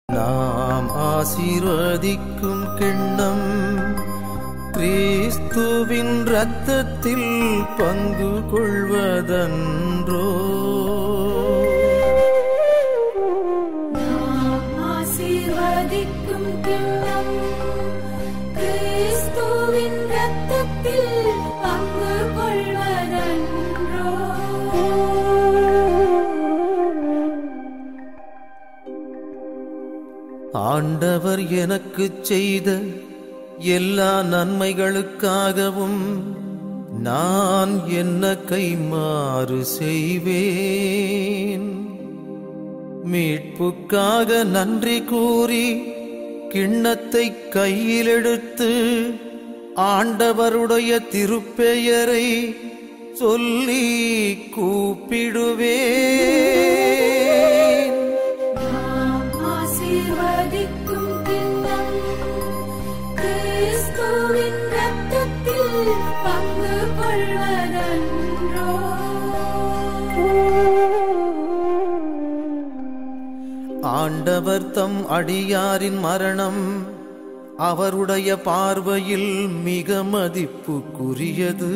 நாம் ஆசீர்வதிக்கும் கிண்ணம் கிறிஸ்துவின் இரத்தத்தில் பங்கு கொள்வதன்றோ நாம் ஆசீர்வதிக்கும் கிண்ணம் கிறிஸ்துவின் இரத்தத்தில் பங்கு கொள்வதன்றோ ஆண்டவர் எனக்குச் செய்த எல்லா நன்மைகளுக்காகவும் நான் என்ன கைமாறு செய்வேன் மீட்புக்காக நன்றி கூறி கிண்ணத்தை கையிலெடுத்து ஆண்டவருடைய திருப்பெயரை சொல்லி கூப்பிடுவேன் நாம் ஆசீர்வதிக்கும் கிண்ணம் கிறிஸ்துவின் இரத்தத்தில் பங்கு கொள்வதன்றோ ஆண்டவர் தம் அடியாரின் மரணம் அவருடைய பார்வையில் மிக மதிப்புக்குரியது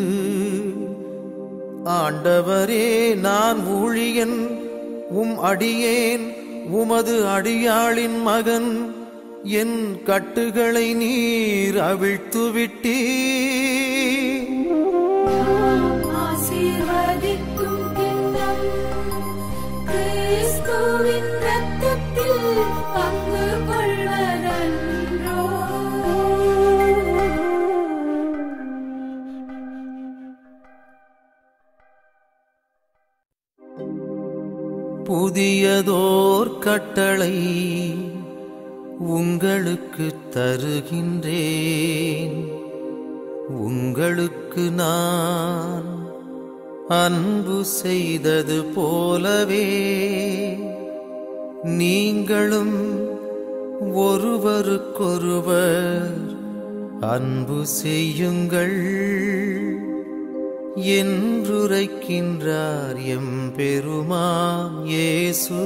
ஆண்டவரே நான் ஊழியன் உம் அடியேன் உமது அடியாளின் மகன் என் கட்டுகளை நீர் அவிழ்த்து விட்டீர் நாம் ஆசீர்வதிக்கும் கிண்ணம் கிறிஸ்துவின் இரத்தத்தில் பங்கு கொள்வதன்றோ புதியதோர் கட்டளை உங்களுக்கு தருகின்றேன் உங்களுக்கு நான் அன்பு செய்தது போலவே நீங்களும் ஒருவருக்கொருவர் அன்பு செய்யுங்கள் என்றுரைக்கின்றார் எம் பெருமாம் இயேசு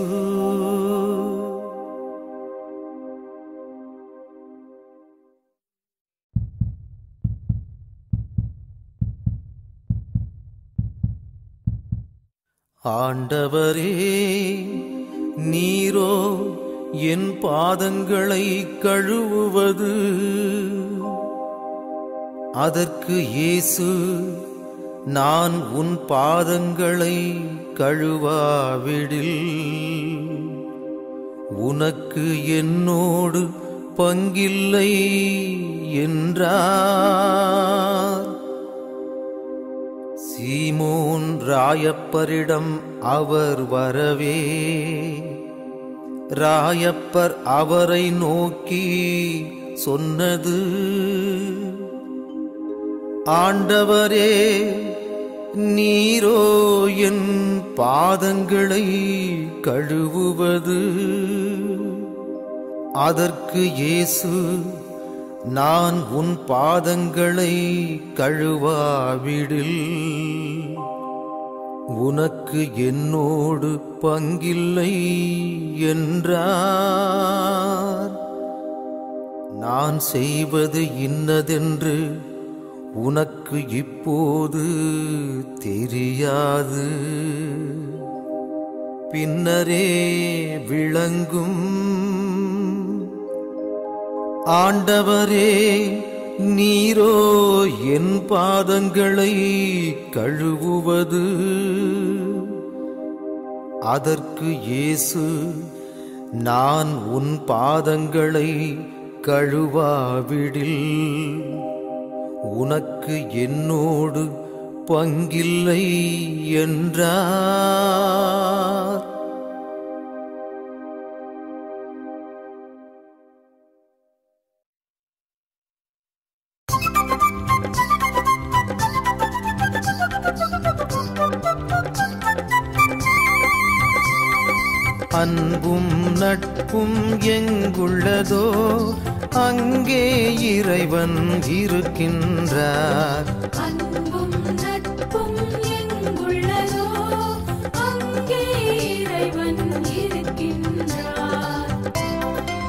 ஆண்டவரே நீரோ என் பாதங்களை கழுவுவது அதற்கு இயேசு நான் உன் பாதங்களை கழுவாவிடில் உனக்கு என்னோடு பங்கில்லை என்றார் சீமோன் ராயப்பரிடம் அவர் வரவே ராயப்பர் அவரை நோக்கி சொன்னது ஆண்டவரே நீரோ என் பாதங்களை கழுவுவது அதற்கு இயேசு நான் உன் பாதங்களை கழுவாவிடில் உனக்கு என்னோடு பங்கில்லை என்றார் நான் செய்வது இன்னதென்று உனக்கு இப்போது தெரியாது பின்னரே விளங்கும் ஆண்டவரே நீரோ என் பாதங்களை கழுவுவது அதற்கு இயேசு நான் உன் பாதங்களை கழுவாவிடில் உனக்கு என்னோடு பங்கில்லை என்றார் அன்பும் நட்பும் எங்குள்ளதோ அங்கே இறைவன் இருக்கின்றார் அன்பும் நட்பும் எங்குள்ளதோ அங்கே இறைவன் இருக்கின்றார்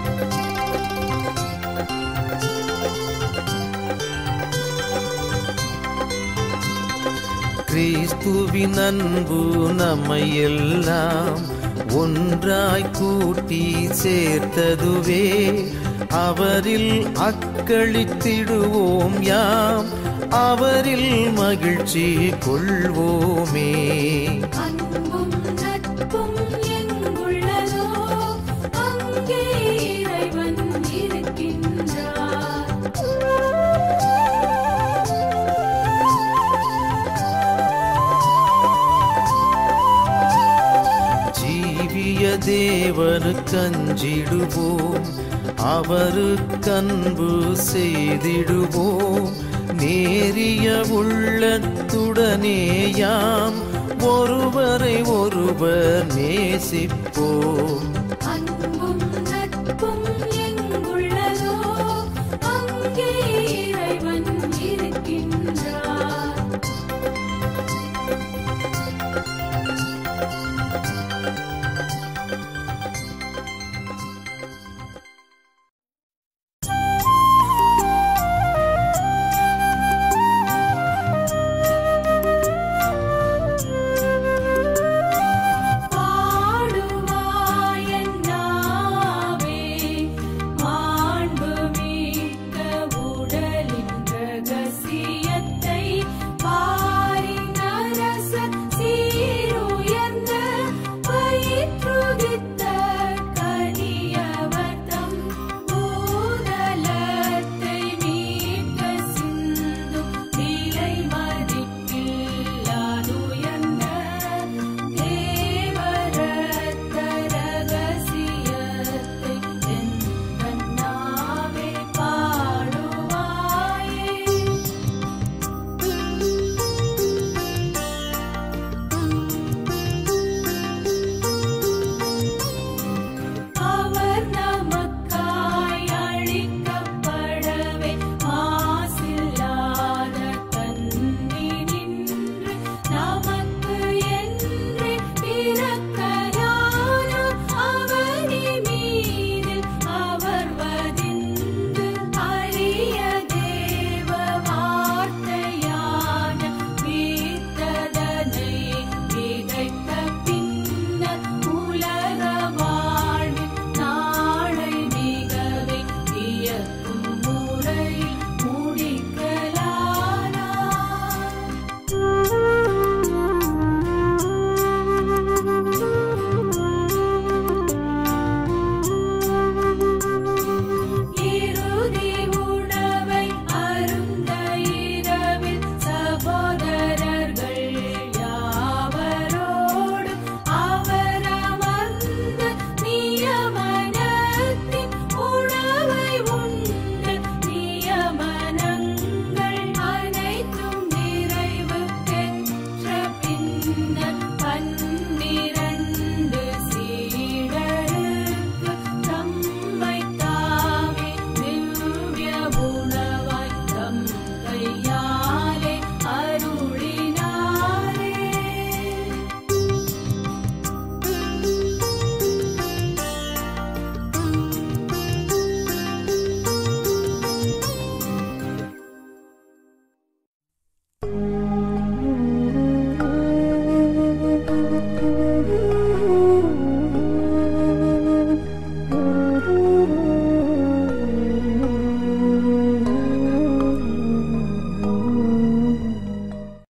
கிறிஸ்துவின் அன்பு நம்மை எல்லாம் ஒன்றாய் கூட்டி சேர்த்ததுவே அவரில் அக்களித்திடுவோம் யாம் அவரில் மகிழ்ச்சி கொள்வோமே அன்பும் நட்பும் எங்குள்ளதோ அங்கே இறைவன் இருக்கின்றார் ஜீவிய தேவனுக்கு அஞ்சிடுவோம் அவருக்கன்பு செய்திடுவோம் நேரிய உள்ளத்துடனே யாம் ஒருவரை ஒருவர் நேசிப்போம் அன்பும் நட்பும்